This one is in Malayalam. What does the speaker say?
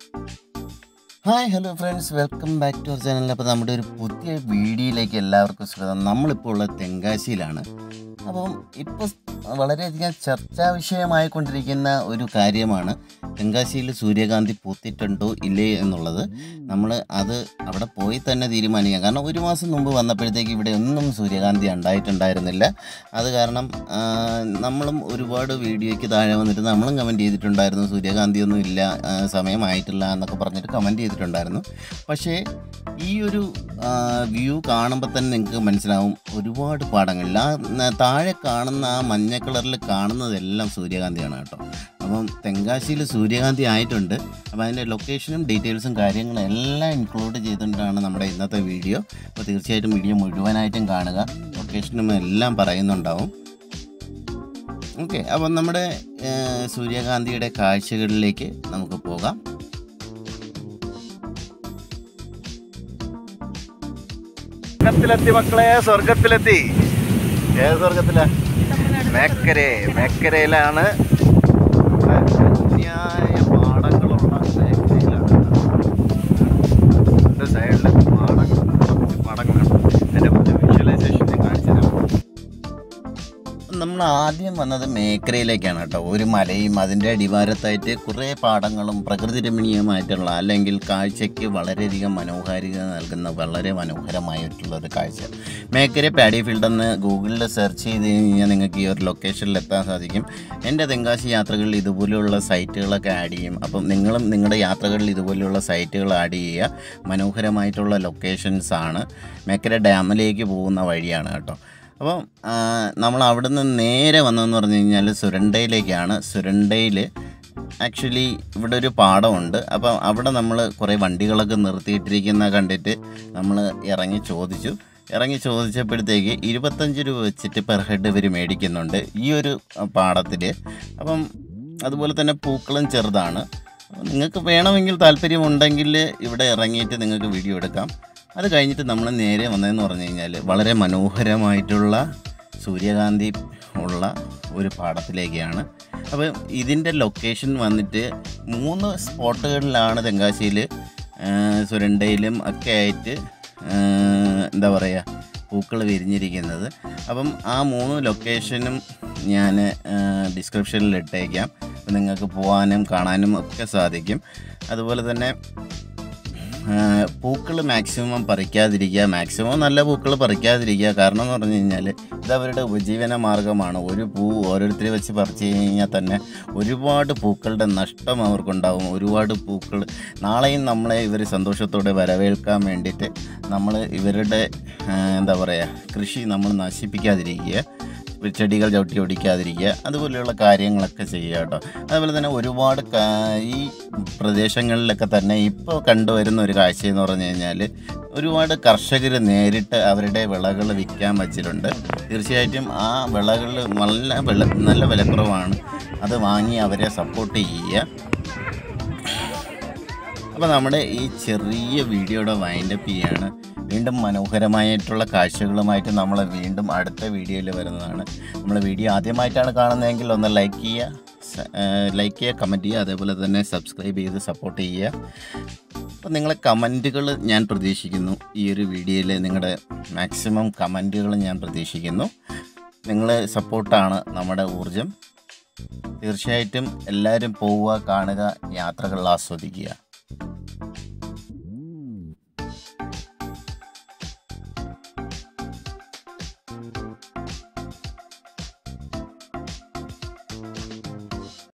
hi hello friends welcome back to our channel അപ്പോൾ നമ്മുടെ ഒരു പുതിയ വീഡിയോയിലേക്ക് എല്ലാവർക്കും സ്വാഗതം നമ്മളിപ്പോൾ ഉള്ളത് തെങ്കാശിയിലാണ് അപ്പം ഇപ്പോൾ വളരെയധികം ചർച്ചാ വിഷയമായിക്കൊണ്ടിരിക്കുന്ന ഒരു കാര്യമാണ് തെങ്കാശിയിൽ സൂര്യകാന്തി പൂത്തിട്ടുണ്ടോ ഇല്ലേ എന്നുള്ളത് നമ്മൾ അത് അവിടെ പോയി തന്നെ തീരുമാനിക്കാം കാരണം ഒരു മാസം മുമ്പ് വന്നപ്പോഴത്തേക്ക് ഇവിടെ ഒന്നും സൂര്യകാന്തി ഉണ്ടായിട്ടുണ്ടായിരുന്നില്ല അത് കാരണം ആ, നമ്മളും ഒരുപാട് വീഡിയോയ്ക്ക് താഴെ വന്നിട്ട് നമ്മളും കമൻറ്റ് ചെയ്തിട്ടുണ്ടായിരുന്നു സൂര്യകാന്തി ഒന്നും ഇല്ല ആ, സമയമായിട്ടില്ല എന്നൊക്കെ പറഞ്ഞിട്ട് കമൻറ്റ് ചെയ്തിട്ടുണ്ടായിരുന്നു പക്ഷേ ഈ ഒരു വ്യൂ കാണുമ്പോൾ തന്നെ നിങ്ങൾക്ക് മനസ്സിലാവും ഒരുപാട് പാടങ്ങളിൽ ആ ന- താഴെ കാണുന്ന ആ മഞ്ഞ കളറിൽ കാണുന്നതെല്ലാം സൂര്യകാന്തിയാണ് കേട്ടോ അപ്പം തെങ്കാശിയിൽ സൂര്യകാന്തി ആയിട്ടുണ്ട് അപ്പോൾ അതിൻ്റെ ലൊക്കേഷനും ഡീറ്റെയിൽസും കാര്യങ്ങളും എല്ലാം ഇൻക്ലൂഡ് ചെയ്തുകൊണ്ടാണ് നമ്മുടെ ഇന്നത്തെ വീഡിയോ അപ്പോൾ തീർച്ചയായിട്ടും വീഡിയോ മുഴുവനായിട്ടും കാണുക ലൊക്കേഷനും എല്ലാം പറയുന്നുണ്ടാവും ഓക്കെ അപ്പം നമ്മുടെ ഏഹ്, സൂര്യകാന്തിയുടെ കാഴ്ചകളിലേക്ക് നമുക്ക് പോകാം സ്വർഗത്തിലെത്തി മക്കളെ സ്വർഗത്തിലെത്തി ഏത് സ്വർഗത്തില മേക്കരെ മേക്കരയിലാണ് അന്യായ പാടങ്ങളുള്ള മേഖലയിലാണ് എൻ്റെ സൈഡിൽ പാടങ്ങൾ കുറച്ച് പാടങ്ങളാണ് എൻ്റെ കുറച്ച് വിഷ്വലൈസേഷൻ ഞാൻ കാണിച്ചു തരാം നമ്മൾ ആദ്യം വന്നത് മേക്കരയിലേക്കാണ് കേട്ടോ ഒരു മലയും അതിൻ്റെ അടിവാരത്തായിട്ട് കുറേ പാടങ്ങളും പ്രകൃതി രമണീയമായിട്ടുള്ള അല്ലെങ്കിൽ കാഴ്ചയ്ക്ക് വളരെയധികം മനോഹാരിത നൽകുന്ന വളരെ മനോഹരമായിട്ടുള്ള ഒരു കാഴ്ച മേക്കര പാഡി ഫീൽഡ് എന്ന് ഗൂഗിളിൽ സെർച്ച് ചെയ്ത് കഴിഞ്ഞാൽ നിങ്ങൾക്ക് ഈ ഒരു ലൊക്കേഷനിൽ എത്താൻ സാധിക്കും എൻ്റെ തെങ്കാശി യാത്രകളിൽ ഇതുപോലെയുള്ള സൈറ്റുകളൊക്കെ ആഡ് ചെയ്യും അപ്പം നിങ്ങളും നിങ്ങളുടെ യാത്രകളിൽ ഇതുപോലെയുള്ള സൈറ്റുകൾ ആഡ് ചെയ്യുക മനോഹരമായിട്ടുള്ള ലൊക്കേഷൻസ് ആണ് മേക്കര ഡാമിലേക്ക് പോകുന്ന വഴിയാണ് കേട്ടോ അപ്പം ആ, നമ്മൾ അവിടുന്ന് നേരെ വന്നതെന്ന് പറഞ്ഞു കഴിഞ്ഞാൽ സുരണ്ടയിലേക്കാണ് സുരണ്ടയിൽ ആക്ച്വലി ഇവിടെ ഒരു പാടമുണ്ട് അപ്പം അവിടെ നമ്മൾ കുറേ വണ്ടികളൊക്കെ നിർത്തിയിട്ടിരിക്കുന്ന കണ്ടിട്ട് നമ്മൾ ഇറങ്ങി ചോദിച്ചു ഇറങ്ങി ചോദിച്ചപ്പോഴത്തേക്ക് ഇരുപത്തഞ്ച് രൂപ വെച്ചിട്ട് പെർ ഹെഡ് ഇവർ മേടിക്കുന്നുണ്ട് ഈ ഒരു പാടത്തിൽ അപ്പം അതുപോലെ തന്നെ പൂക്കളും ചെറുതാണ് അപ്പം നിങ്ങൾക്ക് വേണമെങ്കിൽ താല്പര്യമുണ്ടെങ്കിൽ ഇവിടെ ഇറങ്ങിയിട്ട് നിങ്ങൾക്ക് വീഡിയോ എടുക്കാം അത് കഴിഞ്ഞിട്ട് നമ്മൾ നേരെ വന്നതെന്ന് പറഞ്ഞു കഴിഞ്ഞാൽ വളരെ മനോഹരമായിട്ടുള്ള സൂര്യകാന്തി ഉള്ള ഒരു പാടത്തിലേക്കാണ് അപ്പം ഇതിൻ്റെ ലൊക്കേഷൻ വന്നിട്ട് മൂന്ന് സ്പോട്ടുകളിലാണ് തെങ്കാശിയിൽ സുരണ്ടയിലും ഒക്കെ ആയിട്ട് ആ, എന്താ പറയുക പൂക്കൾ വിരിഞ്ഞിരിക്കുന്നത് അപ്പം ആ മൂന്ന് ലൊക്കേഷനും ഞാൻ ഡിസ്ക്രിപ്ഷനിൽ ഇട്ടേക്കാം അപ്പം നിങ്ങൾക്ക് പോകാനും കാണാനും ഒക്കെ സാധിക്കും അതുപോലെ തന്നെ പൂക്കൾ മാക്സിമം പറിക്കാതിരിക്കുക മാക്സിമം നല്ല പൂക്കൾ പറിക്കാതിരിക്കുക കാരണം എന്ന് പറഞ്ഞു കഴിഞ്ഞാൽ ഇത് അവരുടെ ഉപജീവന മാർഗ്ഗമാണ് ഒരു പൂ ഓരോരുത്തരെ വെച്ച് പറിച്ചു കഴിഞ്ഞാൽ തന്നെ ഒരുപാട് പൂക്കളുടെ നഷ്ടം അവർക്കുണ്ടാവും ഒരുപാട് പൂക്കൾ നാളെയും നമ്മളെ ഇവർ സന്തോഷത്തോടെ വരവേൽക്കാൻ വേണ്ടിയിട്ട് നമ്മൾ ഇവരുടെ ആ, എന്താ പറയുക കൃഷി നമ്മൾ നശിപ്പിക്കാതിരിക്കുക ചെടികൾ ചവിട്ടി ഒടിക്കാതിരിക്കുക അതുപോലെയുള്ള കാര്യങ്ങളൊക്കെ ചെയ്യുക കേട്ടോ അതുപോലെ തന്നെ ഒരുപാട് കാ- ഈ പ്രദേശങ്ങളിലൊക്കെ തന്നെ ഇപ്പോൾ കണ്ടുവരുന്ന ഒരു കാഴ്ച എന്ന് പറഞ്ഞു കഴിഞ്ഞാൽ ഒരുപാട് കർഷകർ നേരിട്ട് അവരുടെ വിളകൾ വിൽക്കാൻ വച്ചിട്ടുണ്ട് തീർച്ചയായിട്ടും ആ വിളകൾ നല്ല വില നല്ല വിലക്കുറവാണ് അത് വാങ്ങി അവരെ സപ്പോർട്ട് ചെയ്യുക അപ്പോൾ നമ്മുടെ ഈ ചെറിയ വീഡിയോയുടെ വൈൻഡപ്പ് ചെയ്യാണ് വീണ്ടും മനോഹരമായിട്ടുള്ള കാഴ്ചകളുമായിട്ട് നമ്മൾ വീണ്ടും അടുത്ത വീഡിയോയിൽ വരുന്നതാണ് നമ്മൾ വീഡിയോ ആദ്യമായിട്ടാണ് കാണുന്നതെങ്കിൽ ഒന്ന് ലൈക്ക് ചെയ്യുക ലൈക്ക് ചെയ്യുക കമൻറ്റ് ചെയ്യുക അതേപോലെ തന്നെ സബ്സ്ക്രൈബ് ചെയ്ത് സപ്പോർട്ട് ചെയ്യുക അപ്പോൾ നിങ്ങളെ കമൻറ്റുകൾ ഞാൻ പ്രതീക്ഷിക്കുന്നു ഈ ഒരു വീഡിയോയിൽ നിങ്ങളുടെ മാക്സിമം കമൻറ്റുകൾ ഞാൻ പ്രതീക്ഷിക്കുന്നു നിങ്ങൾ സപ്പോർട്ടാണ് നമ്മുടെ ഊർജം തീർച്ചയായിട്ടും എല്ലാവരും പോവുക കാണുക യാത്രകൾ ആസ്വദിക്കുക